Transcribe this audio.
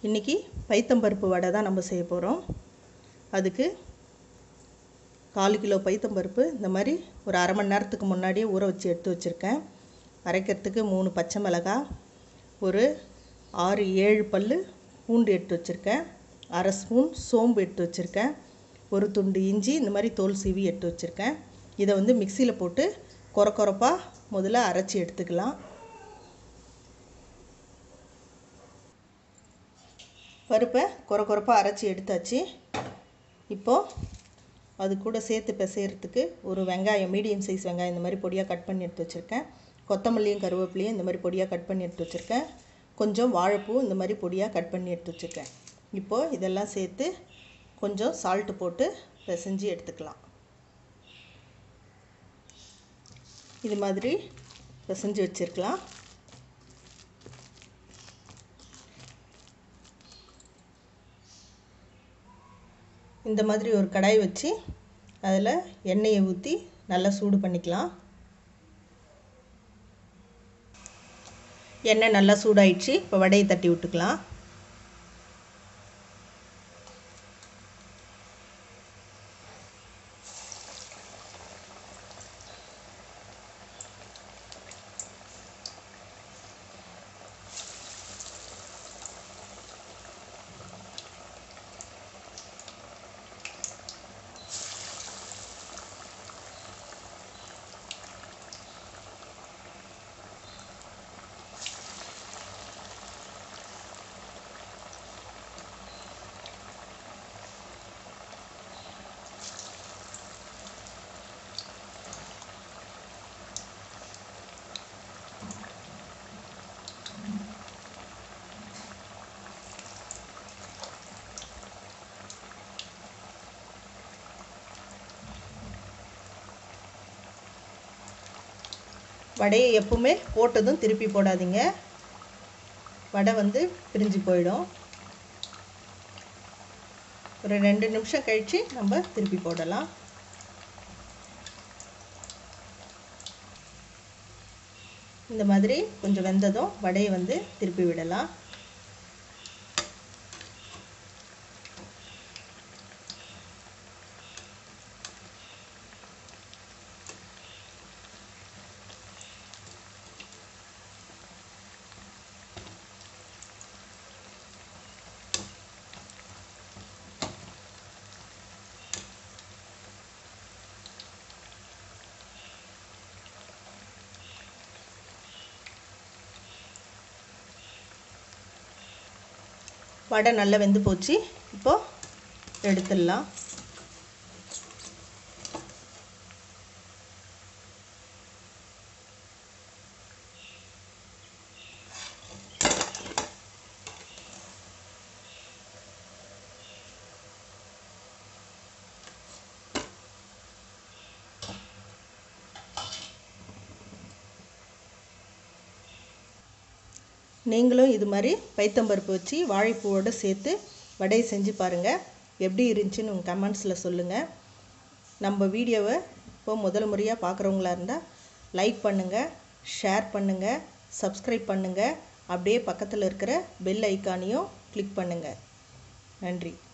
இன்றைக்கி பைத்தம்பருப்பு வடை தான் நம்ம செய்ய போகிறோம் அதுக்கு கால் கிலோ பைத்தம்பருப்பு இந்த மாதிரி ஒரு அரை மணி நேரத்துக்கு முன்னாடியே ஊற வச்சு எடுத்து வச்சுருக்கேன் அரைக்கிறதுக்கு மூணு பச்சை மிளகாய் ஒரு ஆறு ஏழு பல் பூண்டு எடுத்து வச்சுருக்கேன் அரை ஸ்பூன் சோம்பு எடுத்து வச்சுருக்கேன் ஒரு துண்டு இஞ்சி இந்த மாதிரி தோல் சீவி எடுத்து வச்சுருக்கேன் இதை வந்து மிக்சியில் போட்டு கொர கொரப்பாக முதல்ல அரைச்சி எடுத்துக்கலாம் பருப்பை கொர கொரப்பாக அரைச்சி எடுத்தாச்சு இப்போது அது கூட சேர்த்து பிசையறதுக்கு ஒரு வெங்காயம் மீடியம் சைஸ் வெங்காயம் இந்த மாதிரி பொடியாக கட் பண்ணி எடுத்து வச்சுருக்கேன் கொத்தமல்லியும் கருவேப்பிலையும் இந்த மாதிரி பொடியாக கட் பண்ணி எடுத்து வச்சுருக்கேன் கொஞ்சம் வாழைப்பூ இந்த மாதிரி பொடியாக கட் பண்ணி எடுத்து வச்சுருக்கேன் இப்போது இதெல்லாம் சேர்த்து கொஞ்சம் சால்ட்டு போட்டு பிசைஞ்சு எடுத்துக்கலாம் இது மாதிரி பிசைஞ்சு வச்சுருக்கலாம் இந்த மாதிரி ஒரு கடாய் வச்சு அதில் எண்ணெயை ஊற்றி நல்லா சூடு பண்ணிக்கலாம் எண்ணெய் நல்லா சூடாயிடுச்சு இப்போ வடையை தட்டி விட்டுக்கலாம் வடையை எப்பவுமே போட்டதும் திருப்பி போடாதீங்க வடை வந்து பிரிஞ்சு போயிடும் ஒரு ரெண்டு நிமிஷம் கழித்து நம்ம திருப்பி போடலாம் இந்த மாதிரி கொஞ்சம் வெந்ததும் வடையை வந்து திருப்பி விடலாம் வடை நல்லா வெந்து போச்சு இப்போது எடுத்துடலாம் நீங்களும் இது மாதிரி பைத்தம்பருப்பு வச்சு வாழைப்பூவோடு சேர்த்து வடை செஞ்சு பாருங்கள் எப்படி இருந்துச்சுன்னு உங்கள் கமெண்ட்ஸில் சொல்லுங்கள் நம்ம வீடியோவை இப்போ முதல் முறையாக பார்க்குறவங்களா இருந்தால் லைக் பண்ணுங்கள் ஷேர் பண்ணுங்கள் சப்ஸ்கிரைப் பண்ணுங்கள் அப்படியே பக்கத்தில் இருக்கிற பெல் ஐக்கானையும் கிளிக் பண்ணுங்கள் நன்றி